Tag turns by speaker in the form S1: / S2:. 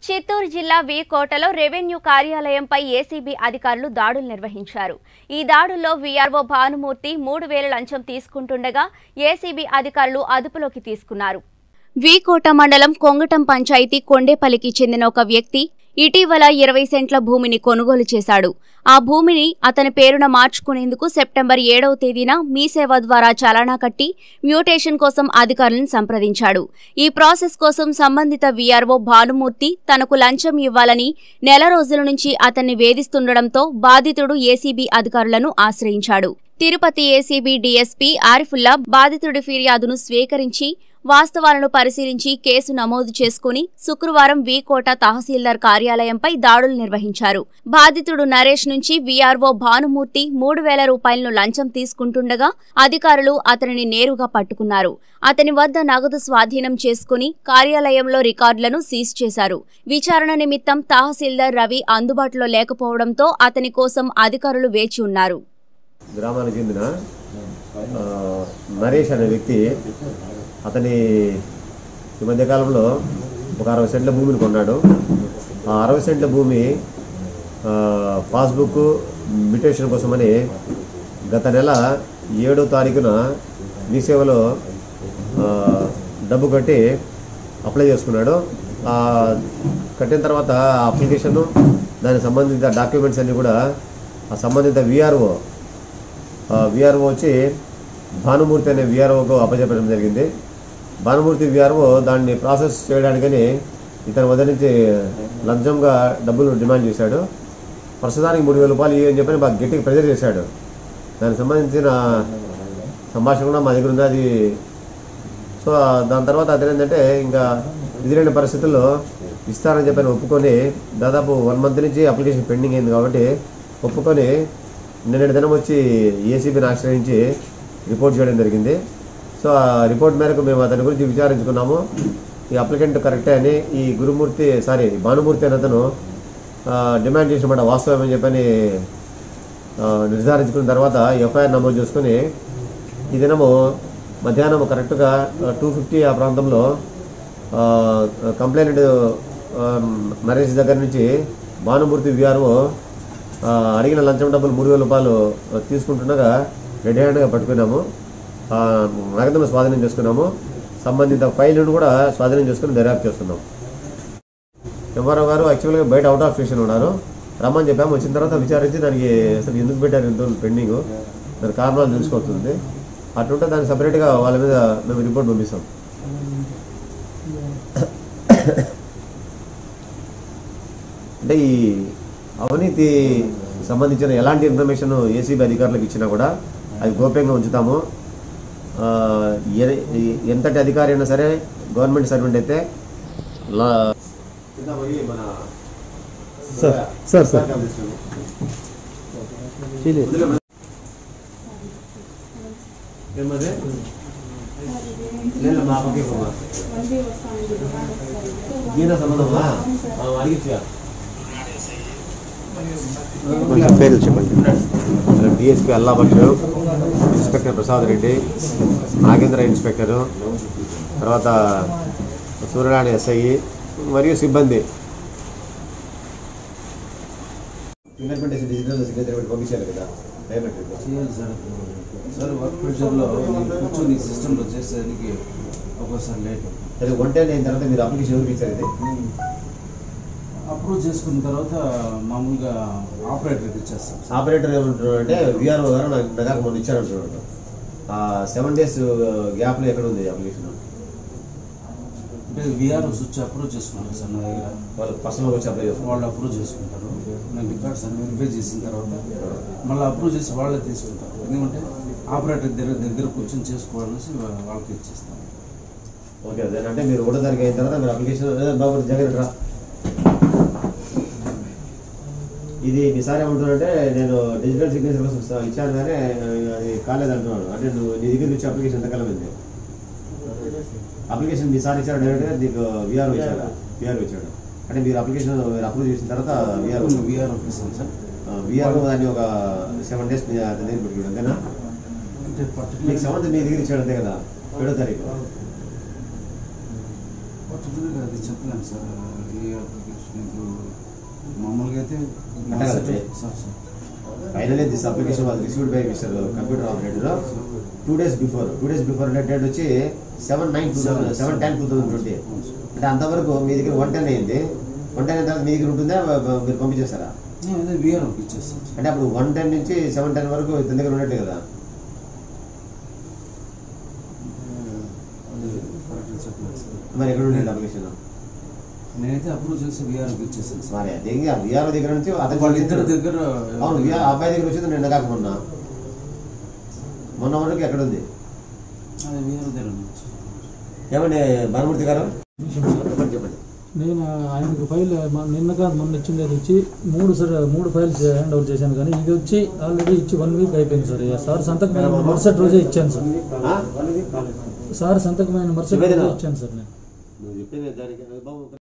S1: చిత్తూరు జిల్లా వి కోటలో revenue కార్యాలయంపై ACB అధికారులు దాడులు నిర్వహించారు ఈ దాడుల్లో వీఆర్ఓ భానుమూర్తి మూడు వేల లంచం తీసుకుంటుండగా ఏసీబీ అధికారులు అదుపులోకి తీసుకున్నారు వీకోట మండలం కొంగటం పంచాయతీ కొండేపల్లికి చెందిన ఒక వ్యక్తి ఇటీవల ఇరవై సెంట్ల భూమిని కొనుగోలు చేశాడు ఆ భూమిని అతని పేరున మార్చుకునేందుకు సెప్టెంబర్ ఏడవ తేదీన మీ సేవ ద్వారా చలానా కట్టి మ్యూటేషన్ కోసం అధికారులను సంప్రదించాడు ఈ ప్రాసెస్ కోసం సంబంధిత వీఆర్ఓ భానుమూర్తి తనకు లంచం ఇవ్వాలని నెల రోజుల నుంచి అతన్ని వేధిస్తుండటంతో బాధితుడు ఏసీబీ అధికారులను ఆశ్రయించాడు తిరుపతి ఏసీబీ డీఎస్పీ ఆరిఫుల్లా బాధితుడి ఫిర్యాదును స్వీకరించి వాస్తవాలను పరిశీలించి కేసు నమోదు చేసుకుని శుక్రవారం వీకోట తహసీల్దార్ కార్యాలయంపై దాడులు నిర్వహించారు బాధితుడు నరేష్ నుంచి వీఆర్ఓ భానుమూర్తి మూడు వేల రూపాయలను లంచం తీసుకుంటుండగా అధికారులు అతనిని నేరుగా పట్టుకున్నారు అతని వద్ద నగదు స్వాధీనం చేసుకుని కార్యాలయంలో రికార్డులను సీజ్ చేశారు విచారణ నిమిత్తం తహసీల్దార్ రవి అందుబాటులో లేకపోవడంతో అతని కోసం అధికారులు వేచి ఉన్నారు
S2: గ్రామానికి చెందిన ఆ, నరేష్ అనే వ్యక్తి అతని ఈ మధ్యకాలంలో ఒక అరవై సెంట్ల భూమిని కొన్నాడు ఆ అరవై సెంట్ల భూమి ఆ, పాస్బుక్ మ్యూటేషన్ కోసమని గత నెల ఏడో తారీఖున మీ సేవలో ఆ, డబ్బు కట్టి అప్లై చేసుకున్నాడు ఆ, కట్టిన తర్వాత ఆ అప్లికేషను దానికి సంబంధిత డాక్యుమెంట్స్ అన్నీ కూడా ఆ సంబంధిత విఆర్ఓ విఆర్ఓ వచ్చి భానుమూర్తి అనే విఆర్ఓకు అప్పచెప్పడం జరిగింది భానుమూర్తి విఆర్ఓ దాన్ని ప్రాసెస్ చేయడానికని ఇతని వద్ద నుంచి లంచంగా డబ్బులు డిమాండ్ చేశాడు ప్రస్తుతానికి మూడు వేల రూపాయలు ఇవ్వని చెప్పని బాగా గట్టిగా ప్రెజర్ చేశాడు దానికి సంబంధించిన సంభాషణ కూడా మా దగ్గర ఉంది అది సో దాని తర్వాత అతను ఏంటంటే ఇంకా ఎదురైన పరిస్థితుల్లో ఇస్తారని చెప్పని ఒప్పుకొని దాదాపు వన్ మంత్ నుంచి అప్లికేషన్ పెండింగ్ అయింది కాబట్టి ఒప్పుకొని నిన్నటి దినం వచ్చి ఏసీబీని ఆశ్రయించి రిపోర్ట్ చేయడం జరిగింది సో ఆ రిపోర్ట్ మేరకు మేము అతని గురించి విచారించుకున్నాము ఈ అప్లికెంట్ కరెక్టే అని ఈ గురుమూర్తి సారీ భానుమూర్తి అని అతను ఆ, డిమాండ్ చేసినమాట వాస్తవమని చెప్పని ఆ, నిర్ధారించుకున్న తర్వాత ఎఫ్ఐఆర్ నమోదు చేసుకుని ఈ దినము మధ్యాహ్నం కరెక్ట్గా టూ ఫిఫ్టీ ఆ ప్రాంతంలో ఆ, కంప్లైంట్ ఆ, నరేష్ దగ్గర నుంచి భానుమూర్తి విఆర్ఓ ఆ, అడిగిన లంచం డబ్బులు మూడు వేల రూపాయలు తీసుకుంటుండగా రెడీ హ్యాండ్గా పట్టుకున్నాము ఆ, నగదును స్వాధీనం చేసుకున్నాము సంబంధిత ఫైల్ను కూడా స్వాధీనం చేసుకుని దర్యాప్తు చేస్తున్నాం ఎంఆర్ఓ గారు యాక్చువల్గా బయట అవుట్ ఆఫ్ స్టేషన్ ఉన్నారు రమ్మని చెప్పాము వచ్చిన తర్వాత విచారించి దానికి అసలు ఎందుకు పెట్టారు ఇంత పెండింగ్ దాని కారణాలు తెలుసుకోవచ్చు అటుంటే దానికి సపరేట్గా వాళ్ళ మీద మేము రిపోర్ట్ పంపిస్తాం అంటే ఈ అవినీతి సంబంధించిన ఎలాంటి ఇన్ఫర్మేషన్ ఏసీబీ అధికారులకు ఇచ్చినా కూడా అది గోప్యంగా ఉంచుతాము ఆ, ఏ- ఎంతటి అధికారి అయినా సరే గవర్నమెంట్ సర్వెంట్ అయితే లా-
S3: సార్ సార్ సార్
S2: ఏమది? లేదు, మా పక్కకి పోమా. మీనా సంబంధమా ఆ, అడిగిచ్చా
S3: కొంచెం పేర్లు చెప్పండి
S2: DSP Allah Baksh inspector Prasad Reddy Nagendra inspector తర్వాత సూర్యనారాయణ ఎస్ఐ మరియు సిబ్బంది ఫింగర్ ప్రింట్ డిజిటల్ సిగ్నేచర్ పెట్టి పంపించాలి కదా బయోమెట్రిక్
S4: చేయాలి సార్ సార్ వర్క్ ప్రెషర్లో నేను కూర్చొని సిస్టంలో చేసేదానికి ఒక్కోసారి లేట్
S2: సరే వన్ టెన్ అయిన తర్వాత మీరు అప్లికేషన్ ఎవరికి ఇచ్చారు ఇది
S4: అప్రూవ్ చేసుకున్న తర్వాత మామూలుగా ఆపరేటర్కి ఇచ్చేస్తాం సార్
S2: ఆపరేటర్ ఏమంటున్నాడు అంటే విఆర్ఓ గారు నాకు నాకు మొన్న ఇచ్చారంటున్నాడు ఆ సెవెన్ డేస్ గ్యాప్లో ఎక్కడ ఉంది అప్లికేషన్
S4: అంటే విఆర్ఓ స్విచ్ అప్రూవ్ చేసుకున్నాను సార్ నా దగ్గర
S2: వాళ్ళు పర్సనల్గా వచ్చి అప్లై చేస్తారు
S4: వాళ్ళు అప్రూవ్ చేసుకుంటారు నేను రికార్డ్స్ అన్ని వెరిఫై చేసిన తర్వాత మళ్ళీ అప్రూవ్ చేసి వాళ్ళే తీసుకుంటారు ఎందుకంటే ఆపరేటర్ దగ్గర దగ్గర కూర్చొని చేసుకోవాలనేసి వా- వాళ్ళకి ఇచ్చేస్తాను
S2: ఓకే అదే అంటే మీరు ఒకటో తారీఖు అయిన తర్వాత మీరు అప్లికేషన్ బాబు జగన్ రా ఇది ఈసారి ఏమంటున్నాడంటే నేను డిజిటల్ సిగ్నేచర్ కోసం ఇస్తా- ఇచ్చాను కానీ అది కాలేదు అంటున్నాడు అంటే నువ్వు నీ దగ్గర నుంచి అప్లికేషన్ ఎంతకాలం అయింది అప్లికేషన్ ఈసారి ఇచ్చాడు డైరెక్ట్గా నీకు విఆర్ఓ ఇచ్చాడు విఆర్ఓ ఇచ్చాడు అంటే మీరు అప్లికేషన్ మీరు అప్రూవ్ చేసిన తర్వాత విఆర్ఓ
S4: విఆర్ఓ ఇస్తాను సార్
S2: విఆర్ఓ దాన్ని ఒక సెవెన్ డేస్ మీ అతని దగ్గర పెట్టుకోండి అంతేనా
S4: అంటే
S2: నీకు
S4: పర్టికులర్
S2: సెవెంత్ మీ దగ్గర ఇచ్చాడు అంతే కదా ఏడో తారీఖు
S4: పర్టికులర్గా అది చెప్పలేను సార్ ఈ అప్లికేషన్ మీకు మామూలుగా అయితే
S2: కట్టగలరా?
S4: Sir sir
S2: finally this application was received by mister computer operator two days before two days before date వచ్చి seven nine two thousand seven ten two thousand twenty
S4: అవును సార్
S2: అంటే అంతవరకు మీ దగ్గర వన్ టెన్ అయింది వన్ టెన్ అయిన తర్వాత మీ దగ్గర ఉంటుందా బ- బ- మీరు పంపించేస్తారా
S4: నేను అదే విఆర్ఓకి ఇచ్చేస్తాను సార్
S2: అంటే అప్పుడు వన్ టెన్ నుంచి సెవెన్ టెన్ వరకు ఇతని దగ్గర ఉన్నట్టే కదా
S4: అది కరెక్ట్గా చెప్పలేదు సార్
S2: మరి ఎక్కడ ఉండేది అప్లికేషన్
S4: నేనైతే అప్రూవ్ చేసి విఆర్ఓకి ఇచ్చేసాను సార్
S2: మరి అదే విఆర్ దగ్గర నుంచి అతని
S4: వాళ్ళిద్దరి దగ్గర
S2: అవును విఆర్ అబ్బాయి దగ్గర వచ్చింది నిన్న కాక మొన్న మొన్న వరకు ఎక్కడ ఉంది
S4: అదే విఆర్ఓ దగ్గర ఉంది.
S2: ఏమండి భానుమూర్తి గారు చెప్పండి చెప్పండి
S5: నేను ఆయనకు ఫైల్ మ- నిన్న కాదు మొన్న ఇచ్చింది అది వచ్చి మూడు సార్ మూడు ఫైల్స్ హ్యాండ్ ఓవర్ చేశాను కానీ ఇది వచ్చి ఆల్రెడీ ఇచ్చి వన్ వీక్ అయిపోయింది సార్ ఇక సార్ సంతకమైన మరుసటి రోజే ఇచ్చాను సార్
S2: ఆ?
S5: సార్ సంతకమైన మరుసటి
S2: నివేదన.
S5: రోజే ఇచ్చాను సార్ నేను
S2: నువ్వు చెప్పింది దానికి బాబు